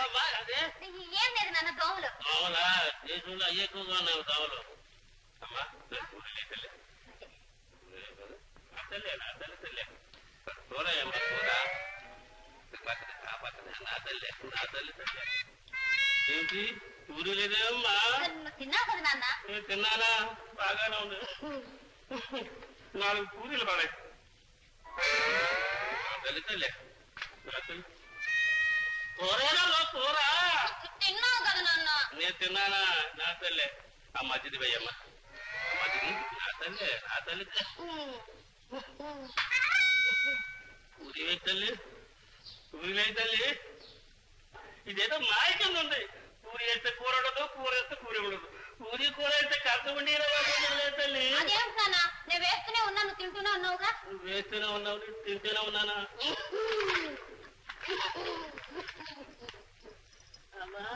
అమ్మా అదే ఏం లేదు నాన్న దోమలు అవునా దేశంలో అయ్యి ఎక్కువగా ఉన్నాయి దోమలు అమ్మా ఊరిలే తల్లి ఊరిలే కదా? నా తల్లి నా తల్లి తల్లి కూర అమ్మా కూర పక్కన ఆ పక్కన నా తల్లి నా తల్లి తల్లి ఏంటి ఊరు లేదేమ్మా నువ్వు తిన్నావు కదా నాన్న నేను తిన్నానా బాగానే ఉంది నాలుగు పూరీలు పడాయి నా తల్లి తల్లి నా తల్లి కూరేనా కూర తిన్నావు కదా నాన్న నేను తిన్నానా నా తల్లే ఆ మధ్యది వెయ్యమ్మ మధ్యది నా తల్లే నా తల్లి ఊరి వేయి తల్లి ఊరి వేయి తల్లి ఇదేదో మాయ కింద ఉంది ఊరి వేస్తే కూర ఉండదు కూర వేస్తే కూర ఉండదు ఊరి కూర వేస్తే కథ ఉండి తల్లి అదేమిటి నాన్న నేను వేస్తూనే ఉన్నా నువ్వు తింటూనే ఉన్నావుగా నువ్వు వేస్తూనే ఉన్నావు నేను తింటూనే ఉన్నానా అమ్మా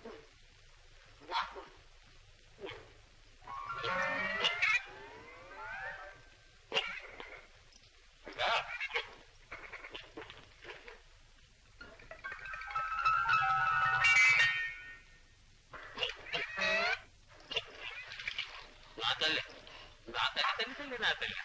నా తల్లి నా తల్లి తల్లి తల్లి నా తల్లి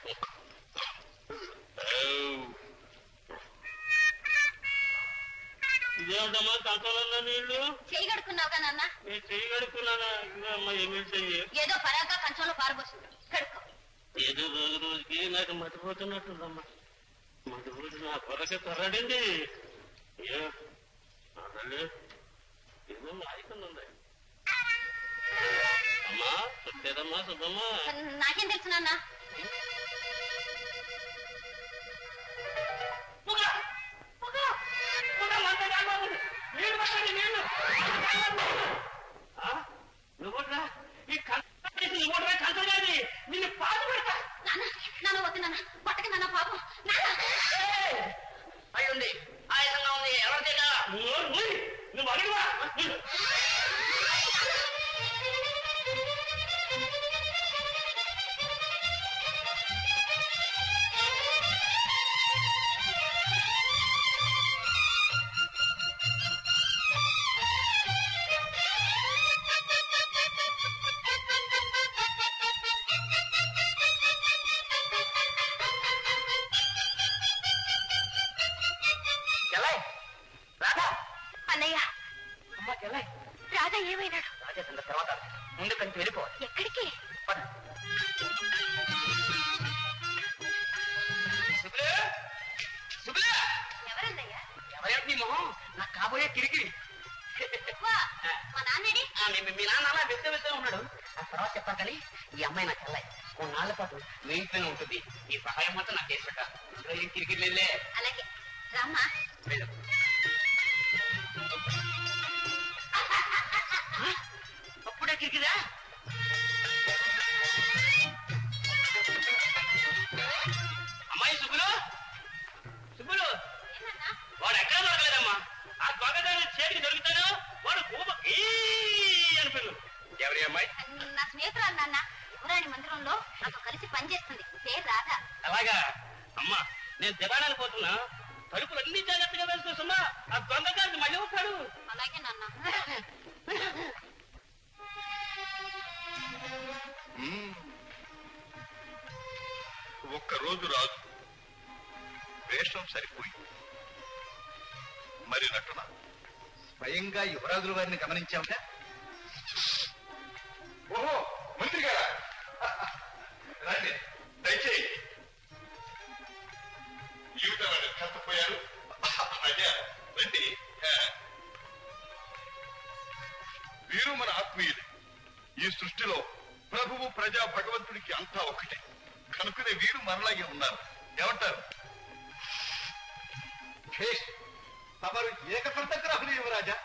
ఇదేమిటమ్మా కంచంలో నీళ్లు చేయి కడుక్కున్నావుగా నాన్న నేను చెయ్యి కడుక్కున్నానా అమ్మా ఏమి చెయ్యి ఏదో పరాగా కంచంలో పారబోసింది కడుక్కో ఏదో రోజు రోజుకి నాకు మర్చిపోతున్నట్టుందమ్మా మర్చిపోతు నా కొరకే తరడింది ఏ అసలు ఏదో మాయకుంది అమ్మా సుఖేదమ్మా సుబ్బమ్మా నాకేం తెలుసు నాన్న పొగ! పొగ! పొగ మంటగా ఉంది. నీళ్ళు పట్టండి, నీళ్ళు. ఆ? నువ్వుట్రా? ఈ కంచం తీసి నువ్వుట్రా, కంచం కాదు. నిన్ను పాలు పెడతా. నాన్న నాన్న వద్దు నాన్న పట్టక నాన్న పాపం నాన్న అయ్యుండి ఆయాసంగా ఉంది ఎవరు తిన్నా నువ్వు అడిగివా ఎలాయ్ రాధా అన్నయ్య అమ్మా ఎలాయ్ రాధా ఏమైనాడు రాజా సంగతి తర్వాత ముందు కంచి వెళ్ళిపోవాలి ఎక్కడికి పద. సుబ్బులు! సుబ్బులు! ఎవరందయ్యా ఎవరేమిటి నీ మొహం నాకు కాబోయే కిరికిరి వా, మా నాన్నేడి ఆ, మీ మీ నాన్న అలా వెళ్తూ వెళ్తూ ఉన్నాడు ఆ తర్వాత చెప్తాను కానీ ఈ అమ్మాయి నాకు చెల్లాయి ఓ నాళ్ళ పాటు మీ ఇంట్లోనే ఉంటుంది ఈ సహాయం మాత్రం నాకు చేసి పెట్టా ఇంట్లో ఏం కిరికిరి లేదులే. అలాగే రామ్మా వెళ్ళు అప్పుడే కిరికిరా అమ్మాయి సుబ్బులు సుబ్బులు ఏమన్నా వాడు ఎక్కడ దొరకలేదమ్మా ఆ దొంగదాన్ని చేతికి దొరుకుతాడు వాడు భూమ అనిపించు ఎవరి అమ్మాయి నా స్నేహితురాలు నాన్న యువరాణి మందిరంలో నాతో కలిసి పనిచేస్తుంది పేరు రాధా అలాగా అమ్మా నేను దిగాడానికి పోతున్నా తలుపులు అన్ని జాగ్రత్తగా వేసుకోసమ్మా ఆ దొంగగారికి మళ్ళీ వస్తాడు అలాగే నాన్న ఒక్క రోజు రాదు వేషం సరిపోయింది మరి నటన స్వయంగా యువరాజుల వారిని గమనించావుట ఓహో మంత్రి గారా రండి దయచేయి ఏమిటన్నాడు కత్తపోయారు అయ్యా రండి ఆ. వీరు మన ఆత్మీయులు ఈ సృష్టిలో ప్రభువు ప్రజా భగవంతుడికి అంతా ఒకటే కనుకనే వీరు మనలాగే ఉన్నారు ఏమంటారు భేష్ తమరు ఏకపంతగ్రాహులు యువరాజా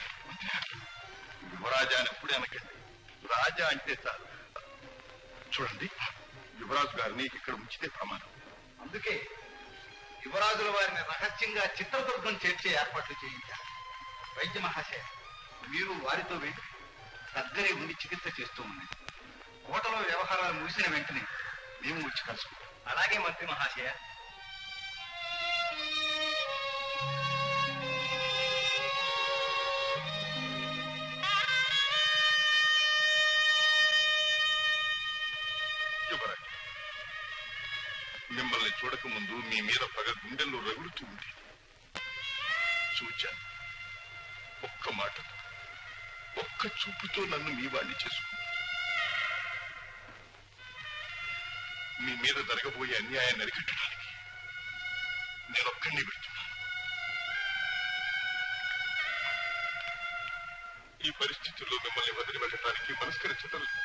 యువరాజా అని ఎప్పుడే అనకండి రాజా అంటే చాలు చూడండి యువరాజు గారిని ఇక్కడ ఉంచితే ప్రమాదం అందుకే యువరాజుల వారిని రహస్యంగా చిత్రదుర్గం చేర్చే ఏర్పాట్లు చేయించారు వైద్య మహాశయ మీరు వారితో వెళ్ళి దగ్గరే ఉండి చికిత్స చేస్తూ ఉంది కోటలో వ్యవహారాలు ముగిసిన వెంటనే మేము వచ్చి కలుసుకుంటాం అలాగే మంత్రి మహాశయ మిమ్మల్ని చూడకముందు మీ మీద పగ గుండెల్లో రగులుతూ ఉంది చూచాను ఒక్క మాటతో ఒక్క చూపుతో నన్ను మీ వాణ్ణి చేసుకుంది మీ మీద జరగబోయే అన్యాయాన్ని అరికట్టడానికి నేను ఒక్కడిని పెడుతున్నాను ఈ పరిస్థితుల్లో మిమ్మల్ని వదిలి వెళ్ళటానికి మనస్కరించటం లేదు.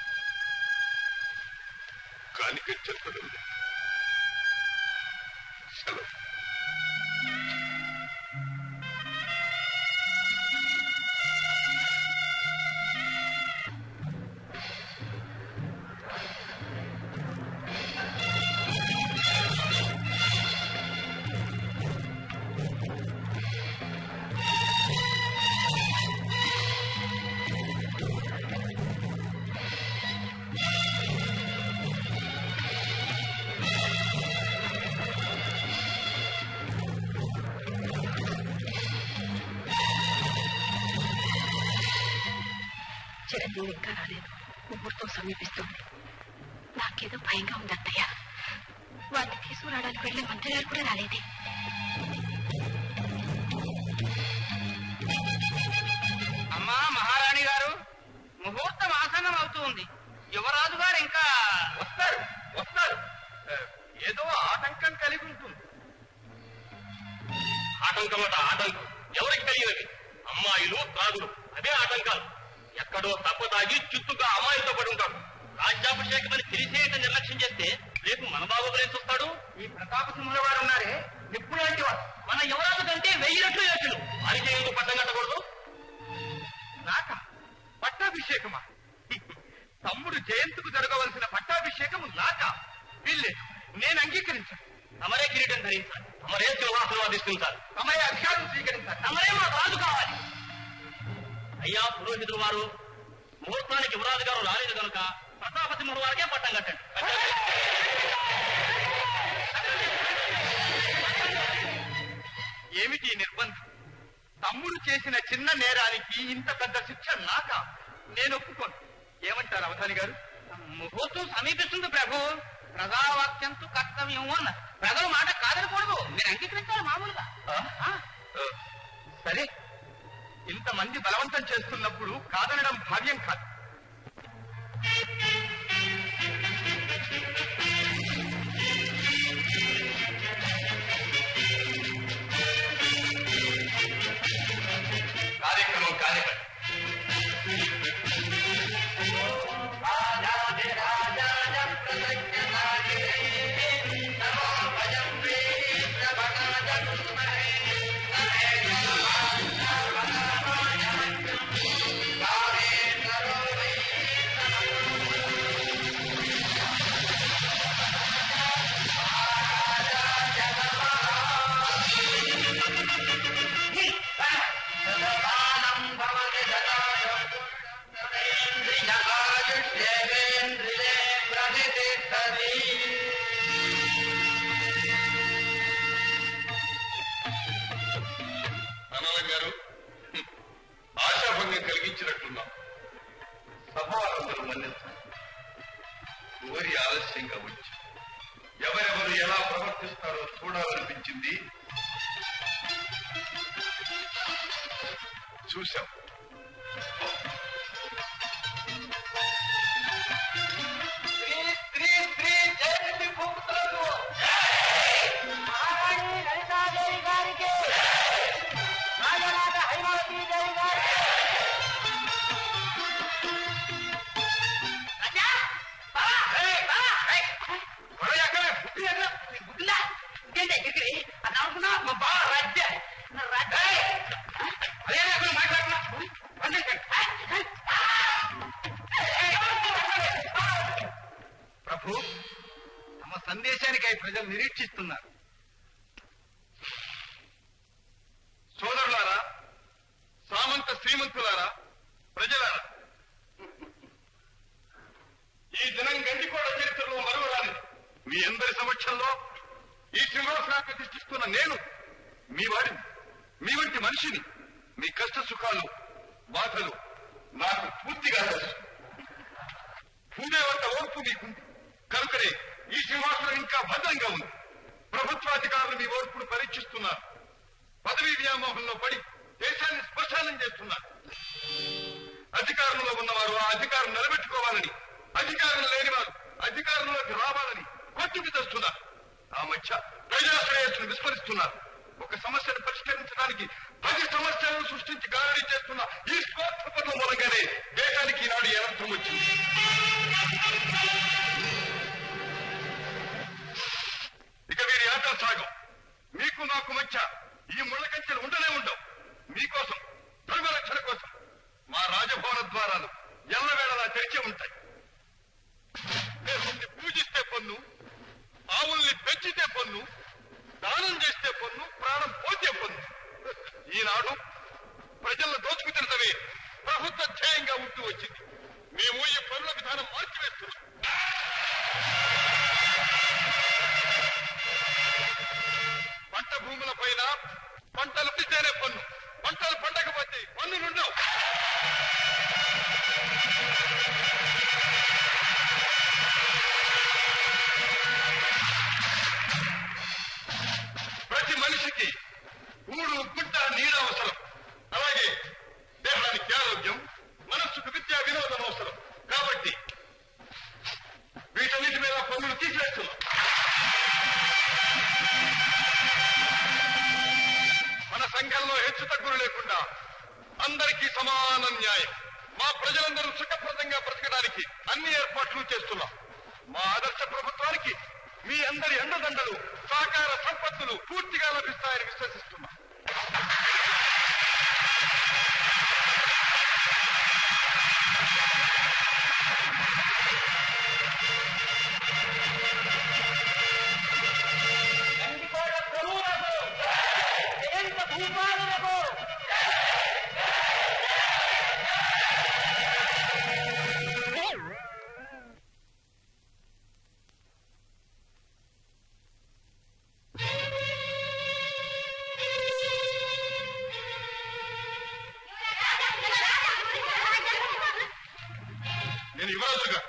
కాని గచ్చటం లేదు. సెలవు చిరంజీవి ఇంకా రాలేదు ముహూర్తం సమీపిస్తుంది నాకేదో భయంగా ఉంది అత్తయ్య వాటిని తీసుకురావడానికి వెళ్ళే మంత్రి గారు కూడా రాలేదే అమ్మా మహారాణి గారు ముహూర్తం ఆసనం అవుతుంది యువరాజు గారు ఇంకా వస్తారు వస్తారు ఆ, ఏదో ఆటంకం కలిగి ఉంటుంది ఆటంకం అట ఆటంకం ఎవరికి తెలియదు అమ్మాయిలు త్రాగులు అదే ఆటంకాలు ఎక్కడో తప్ప తాగి చుట్టుగా అమ్మాయిలతో పడి ఉంటాడు రాజ్యాభిషేకం అని తెలిసేట నిర్లక్ష్యం చేస్తే రేపు మన బాబు గురించి వస్తాడు ఈ ప్రతాప సింహుల వారు ఉన్నారే నిప్పుడు లాంటి వారు మన యువరాజు కంటే వెయ్యి రెట్లు యోచన వారికి ఎందుకు పట్టం కట్టకూడదు నాక పట్టాభిషేకమా తమ్ముడు జయంతుకు జరగవలసిన పట్టాభిషేకము నాక వీళ్ళే నేను అంగీకరించాను తమరే కిరీటం ధరించాలి తమరే సింహాసనం అధిష్ఠించాలి తమరే అధికారం స్వీకరించాలి తమరే మా రాజు కావాలి అయ్యా పురోహితులు వారు ముహూర్తానికి యువరాజు గారు రాలేదు కనుక ప్రతాపసింహుడు వారికే పట్టం కట్టండి ఏమిటి ఈ నిర్బంధం తమ్ముడు చేసిన చిన్న నేరానికి ఇంత పెద్ద శిక్ష నాక నేను ఒప్పుకోను ఏమంటారు అవధాని గారు ముహూర్తం సమీపిస్తుంది ప్రభు ప్రజావాక్యంతో కర్తవ్యం అన్న ప్రజల మాట కాదనకూడదు మీరు అంగీకరించాలి మామూలుగా ఆ? ఆ, సరే ఇంతమంది బలవంతం చేస్తున్నప్పుడు కాదనడం భావ్యం కాదు కార్యక్రమం కార్యక్రమం అన్నల గారు హ్మ్, ఆశాభంగం కలిగించినట్లున్నాం సభారందరూ మన్నించాలి కోరి ఆలస్యంగా వచ్చి ఎవరెవరు ఎలా ప్రవర్తిస్తారో చూడాలనిపించింది చూశాం ప్రభు తమ సందేశానికై ప్రజలు నిరీక్షిస్తున్నారు సోదరులారా సామంత శ్రీమంతులారా ప్రజలారా ఈ దినం గండికోట చరిత్రలో మరువరాని మీ అందరి సమక్షంలో ఈ సింహాసనాన్ని ప్రతిష్ఠిస్తున్న నేను మీ వాడిని మీ వంటి మనిషిని మీ కష్ట సుఖాలు బాధలు నాకు పూర్తిగా తెలుసు ఉండేవంత ఓర్పు మీకుంది కనుకనే ఈ సింహాసనం ఇంకా భద్రంగా ఉంది ప్రభుత్వాధికారులు మీ ఓర్పును పరీక్షిస్తున్నారు పదవీ వ్యామోహంలో పడి దేశాన్ని శ్మశానం చేస్తున్నారు అధికారంలో ఉన్నవారు ఆ అధికారం నిలబెట్టుకోవాలని అధికారం లేని వారు అధికారంలోకి రావాలని కొట్టుకు తెస్తున్నారు ఆ మధ్య ప్రజా శ్రేయస్సును విస్మరిస్తున్నారు ఒక సమస్యను పరిష్కరించడానికి పది సమస్యలను సృష్టించి గారడీ చేస్తున్న ఈ స్వార్థపరుల మూలంగానే దేశానికి ఈనాడు ఈ అనర్థం వచ్చింది ఇక వీరి ఆటలు సాగం మీకు నాకు మధ్య ఈ ముళ్ళ కంచెలు ఉండనే ఉండవు మీకోసం ధర్మరక్షణ కోసం మా రాజభవన ద్వారాలు ఎల్లవేళలా తెరిచి ఉంటాయి దేవుణ్ణి పూజిస్తే పన్ను ఆవుల్ని పెంచితే పన్ను దానం చేస్తే పన్ను ప్రాణం పోతే పన్ను ఈనాడు ప్రజలను దోచుకు తినటమే ప్రభుత్వ ధ్యేయంగా ఉంటూ వచ్చింది మేము ఈ పనుల విధానం మార్చివేస్తున్నాం పంట భూముల పైన పంటలు పండితేనే పన్ను పంటలు పండకపోతే పన్నులుండవు ప్రతి మనిషికి ఊరు గుట్ట నీడ అవసరం అలాగే దేహానికి ఆరోగ్యం మనస్సుకు విద్యా వినోదం అవసరం కాబట్టి వీటన్నిటి మీద పన్నులు తీసివేస్తున్నాం మన సంఘంలో హెచ్చు తగ్గులు లేకుండా అందరికీ సమాన న్యాయం మా ప్రజలందరూ సుఖప్రదంగా బ్రతకడానికి అన్ని ఏర్పాట్లు చేస్తున్నాం మా ఆదర్శ ప్రభుత్వానికి మీ అందరి అండదండలు సహకార సంపత్తులు పూర్తిగా లభిస్తాయని విశ్వసిస్తున్నాం నేను యువరాజుగా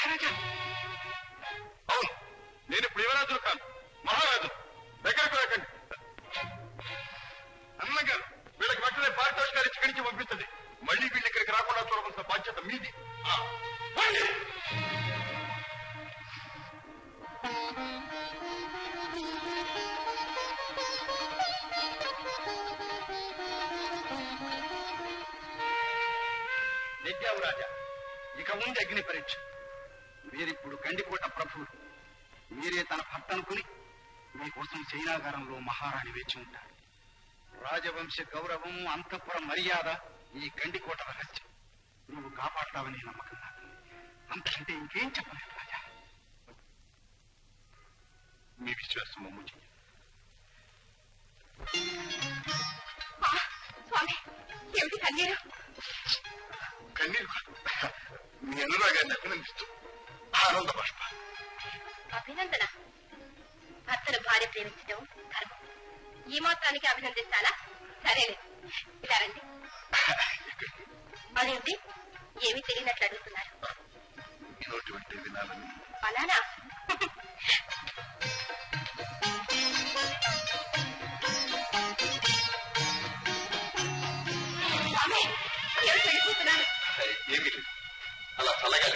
అవును నేను ఇప్పుడు యువరాజులు కాను మహారాజు దగ్గరకు రాకండి అన్న గారు వీళ్ళకి వెంటనే పారితోష్ గారు ఇక్కడి నుంచి పంపించండి మళ్ళీ వీళ్ళు ఇక్కడికి రాకుండా చూడవలసిన బాధ్యత మీది ఆ, పోండి. నెగ్గావు రాజా ఇక ఉంది అగ్ని పరీక్ష మీరిప్పుడు గండికోట ప్రభువు మీరే తన భర్త అనుకుని మీకోసం చైనాగారంలో మహారాణి వేచి ఉంటారు రాజవంశ గౌరవం అంతఃపుర మర్యాద ఈ గండికోట రహస్యం నువ్వు కాపాడతావని నమ్మకం నాకు అంతకంటే ఇంకేం చెప్పలేదు రాజా మీ విశ్వాసం మమ్ము చెయ్యి. స్వామి ఏమిటి కన్నీరు కన్నీరు కాదు మీ అనురాగాన్ని అభినందిస్తూ ఆనంద బాష్ప అభినందన భర్తను భార్య ప్రేమించడం ధర్మం ఈ మాత్రానికి అభినందిస్తానా సరేలే ఇలా రండి అదేంటి ఏమీ తెలియనట్లు అడుగుతున్నారు నోటి వెంటే వినాలని అలానా స్వామి, ఏమిటి వెళ్ళిపోతున్నారు ఏమీ లేదు అలా చల్లగాలి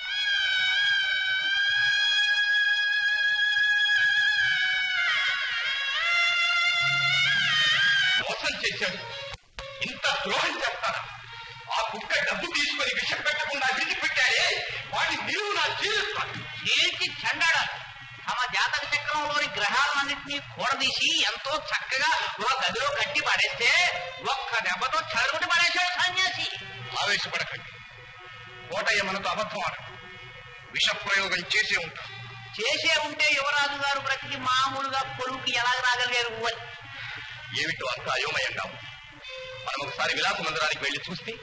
మోసం చేశాడు ఇంత ద్రోహం చేస్తాను ఆ కుక్క డబ్బు తీసుకొని విషం పెట్టకుండా విడిచిపెట్టాయే వాడి నీవు నా జీవిస్తాను ఏంటి చెండాడ తమ జాతక చక్రంలోని గ్రహాలన్నింటినీ కూడదీసి ఎంతో చక్కగా ఒక గదిలో కట్టి పడేస్తే ఒక్క దెబ్బతో చదువుకుని పడేశాడు సన్యాసి ఆవేశపడకండి కోటయ్య మనతో అబద్ధం ఆడ విష ప్రయోగం చేసే ఉంటాం చేసే ఉంటే యువరాజు గారు బ్రతికి మామూలుగా కొడుకు ఎలాగ రాగలిగారు అని ఏమిటో అంత అయోమయంగా ఉంది మనం ఒకసారి విలాస మందిరానికి వెళ్ళి చూస్తే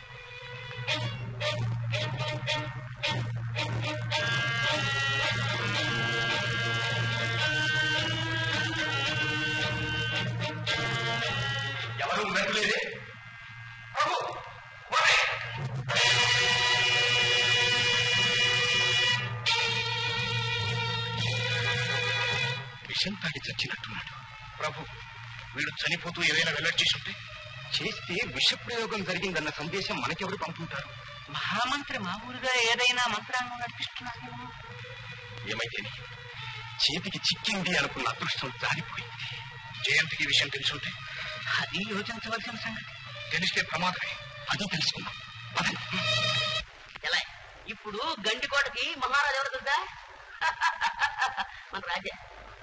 ఎవరు మెరలేదే ప్రభు పోనీ. విషం తాగి చచ్చినట్టున్నాడు ప్రభు వీడు చనిపోతూ ఏదైనా వెల్లడి చేసి ఉంటే చేస్తే విష ప్రయోగం జరిగిందన్న సందేశం మనకెవరు పంపుంటారు మహామంత్రి మామూలుగా ఏదైనా మంత్రాంగం నడిపిస్తున్నారేమో ఏమైతేని చేతికి చిక్కింది అనుకున్న అదృష్టం జారిపోయింది జయంతికి ఈ విషయం తెలుసుంటే అది యోచించవలసిన సంగతి తెలిస్తే ప్రమాదమే అది తెలుసుకున్నాం పదండి. ఎలా ఇప్పుడు గండికోటకి మహారాజు ఎవరు తెలుసా మన రాజా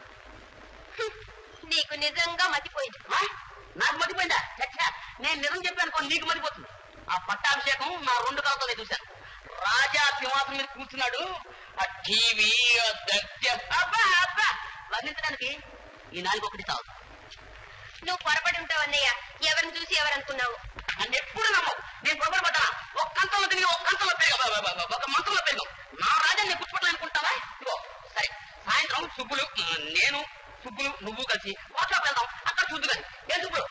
నీకు నిజంగా మతిపోయింది ఆ? నాకు మతిపోయిందా చచ్చా నేను నిజం చెప్పాను నీకు మతిపోతుంది ఆ పట్టాభిషేకం నా రెండు కళ్ళతోనే చూశాను రాజా సింహాసనం మీద కూర్చున్నాడు ఆ టీవీ ఆ దత్య అబ్బా అబ్బా వర్ణించడానికి ఈ నాలుగు ఒకటి చాలు నువ్వు పొరపడి ఉంటావు అన్నయ్య ఎవరిని చూసి ఎవరనుకున్నావు నన్ను ఎప్పుడు నమ్మవు నేను పొరపాటు పడ్డా ఒక కంచంలో తిరిగి ఒక కంచంలో పెరిగా ఒక మంచంలో పెరిగాం నా రాజా నేను గుర్తుపట్టాలనుకుంటావా ఇదిగో సరే సాయంత్రం సుబ్బులు ఆ, నేను సుబ్బులు నువ్వు కలిసి వాట్సాప్ వెళ్దాం అక్కడ చూద్దు కానీ ఏ సుబ్బులు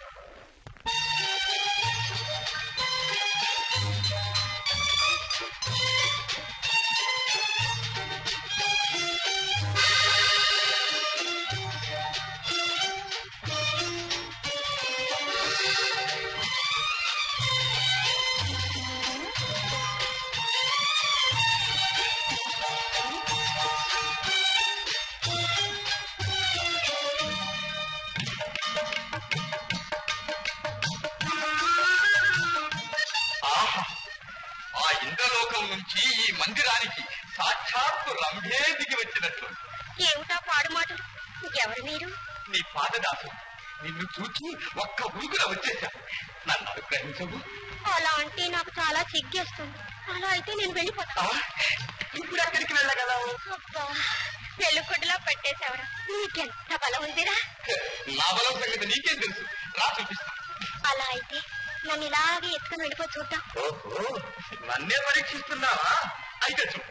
ఆహా ఆ ఇంద్రలోకం నుంచి ఈ మందిరానికి సాక్షాత్తు రంభే దిగి వచ్చినట్లు ఏమిటా పాడు మాటలు ఎవరు మీరు నీ పాదదాసు నిన్ను చూచి ఒక్క ఉరుగున వచ్చేశా నన్ను అనుగ్రహించవు అలా అంటే నాకు చాలా సిగ్గేస్తుంది అలా అయితే నేను వెళ్ళిపోతా ఆ, ఇప్పుడు ఎక్కడికి వెళ్ళగలవు అబ్బా పెళ్ళికొడ్డులా పెట్టేశావరా నీకెంత బలం ఉందిరా నా బలం సంగతి నీకేం తెలుసు రా చూపిస్తా అలా అయితే నన్ను ఇలాగే ఎత్తుకుని వెళ్ళిపో చూద్దాం ఓహో నన్నే పరీక్షిస్తున్నావా అయితే చూ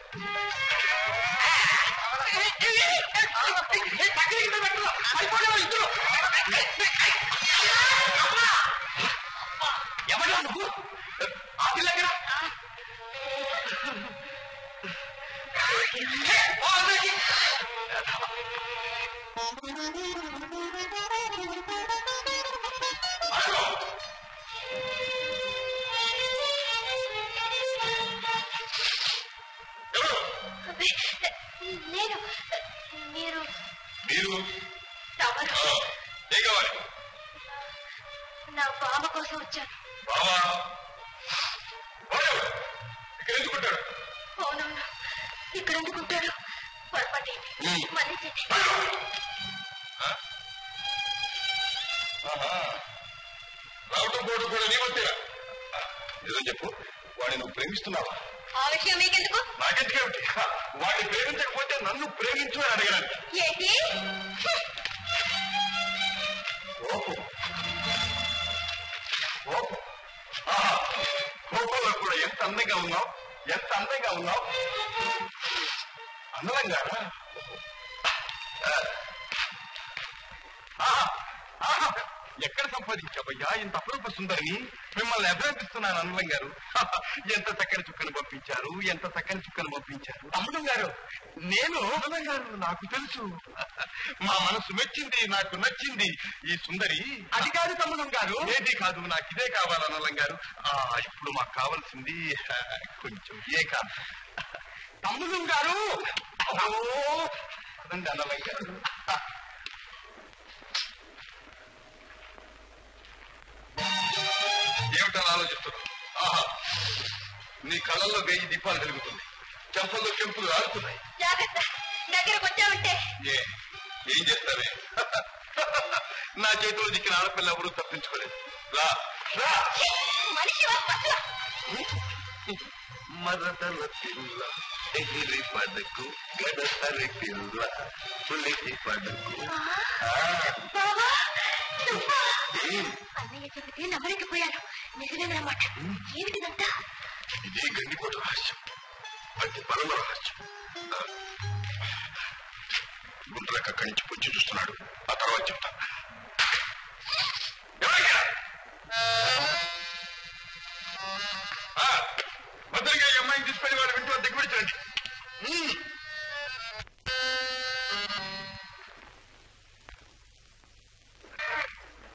ఎవరా నువ్వు ఆ పిల్ల ఎక్కడ? ఓ, అన్నయ్య. అదిగో. ఎవరు? అబ్బే, నేను మీరు మీరు తమరు ఆ, ఏం కావాలి నా బావ కోసం వచ్చాను బావా బావా, ఇక్కడ ఎందుకుంటాడు అవునవును ఇక్కడ ఎందుకుంటాడు పొరపాటేంటి ఉమ్. మళ్ళీ చెయ్యి. రావటం పోవడం కూడా నీ వంతేనా ఆ, నిజం చెప్పు వాడిని నువ్వు ప్రేమిస్తున్నావా ఆ విషయం మీకెందుకు నాకెందుకేమిటి హ, వాడిని ప్రేమించకపోతే నన్ను ప్రేమించు అని అడగడానికి ఏంటి ఓహో ఓహో ఆహా, కోపంలో కూడా ఎంత అందంగా ఉన్నావు ఎంత అందంగా ఉన్నావు అందంగా ఎక్కడ సంపాదించావయ్యా ఇంత అపరూప సుందరిని మిమ్మల్ని అభినందిస్తున్నాను అన్నలం గారు ఎంత చక్కని చుక్కను పంపించారు ఎంత చక్కని చుక్కను పంపించారు అమ్మడం గారు నేను అమ్మడం గారు నాకు తెలుసు మా మనసు మెచ్చింది నాకు నచ్చింది ఈ సుందరి అది కాదు తమ్ముడం గారు ఏది కాదు నాకు ఇదే కావాలి అన్నలం గారు ఆ, ఇప్పుడు మాకు కావాల్సింది ఆ, కొంచెం ఏక తమ్ముడం గారు ఓ, అదండి అన్నలం గారు ఏమిటని ఆలోచిస్తున్నావు ఆహా నీ కళ్ళల్లో వెయ్యి దీపాలు వెలుగుతుంది చెంపల్లో చెంపులు ఆడుతున్నాయి జాగ్రత్త దగ్గరకు వచ్చావంటే ఏ ఏం చేస్తావే నా చేతిలో దిక్కిన ఆడపిల్ల ఎవరు తప్పించుకోలేదు రా రా మనిషి పట్ల మరదల పిల్ల ఎగిరి పడకు గడసరి పిల్ల పులికి పడకు బావా నువ్వా? అన్నయ్య చెబితే నమ్మలేకపోయాను నిజమేనమాట ఏమిటిదంతా ఇదే గండికోట రహస్యం అతి పరమ రహస్యం ఆ. గుండ్రక కంచి పొంచి చూస్తున్నాడు ఆ తర్వాత చెప్తా ఎవరయ్యా? ఆ, భద్రంగా ఈ అమ్మాయిని తీసుకొని వాడు వింటూ దిగుబడి చూడండి